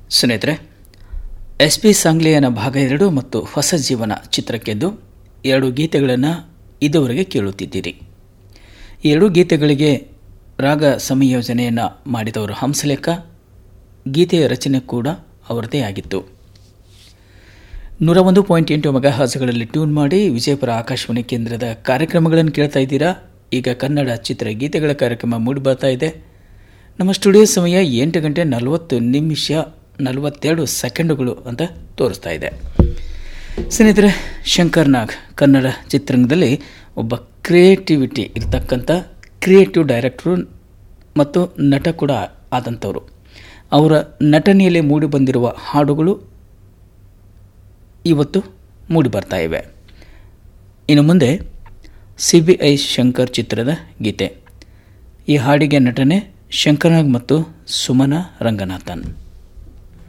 ಸ್ನೇಹಿತರೆ S P ಸಾಂಗ್ಲಿಯನ ಭಾಗ ಎರಡು ಮತ್ತು ಹೊಸ ಜೀವನ ಚಿತ್ರಕ್ಕೆದ್ದು ಎರಡು ಗೀತೆಗಳನ್ನು ಇದುವರೆಗೆ ಕೇಳುತ್ತಿದ್ದೀರಿ ಈ ಎರಡು ಗೀತೆಗಳಿಗೆ ರಾಗ ಸಂಯೋಜನೆಯನ್ನು ಮಾಡಿದವರು ಹಂಸಲೇಖ ಗೀತೆಯ ರಚನೆ ಕೂಡ ಅವರದೇ ಆಗಿತ್ತು ನೂರ ಒಂದು ಪಾಯಿಂಟ್ ಎಂಟು ಮೆಗಾಹಾಸ್ಗಳಲ್ಲಿ ಟ್ಯೂನ್ ಮಾಡಿ ವಿಜಯಪುರ ಆಕಾಶವಾಣಿ ಕೇಂದ್ರದ ಕಾರ್ಯಕ್ರಮಗಳನ್ನು ಕೇಳ್ತಾ ಇದ್ದೀರಾ ಈಗ ಕನ್ನಡ ಚಿತ್ರಗೀತೆಗಳ ಕಾರ್ಯಕ್ರಮ ಮೂಡಿ ಬರ್ತಾ ಇದೆ ನಮ್ಮ ಸ್ಟುಡಿಯೋ ಸಮಯ ಎಂಟು ಗಂಟೆ ನಲವತ್ತು ನಿಮಿಷ ನಲವತ್ತೆರಡು ಸೆಕೆಂಡುಗಳು ಅಂತ ತೋರಿಸ್ತಾ ಇದೆ ಸ್ನೇಹಿತರೆ ಶಂಕರ್ ನಾಗ್ ಕನ್ನಡ ಚಿತ್ರರಂಗದಲ್ಲಿ ಒಬ್ಬ ಕ್ರಿಯೇಟಿವಿಟಿ ಇರ್ತಕ್ಕಂಥ ಕ್ರಿಯೇಟಿವ್ ಡೈರೆಕ್ಟ್ರು ಮತ್ತು ನಟ ಕೂಡ ಆದಂಥವರು ಅವರ ನಟನೆಯಲ್ಲಿ ಮೂಡಿಬಂದಿರುವ ಹಾಡುಗಳು ಇವತ್ತು ಮೂಡಿ ಬರ್ತಾ ಇವೆ ಇನ್ನು ಮುಂದೆ ಸಿ ಬಿ ಐ ಶಂಕರ್ ಚಿತ್ರದ ಗೀತೆ ಈ ಹಾಡಿಗೆ ನಟನೆ ಶಂಕರ್ನಾಗ್ ಮತ್ತು ಸುಮನ ರಂಗನಾಥನ್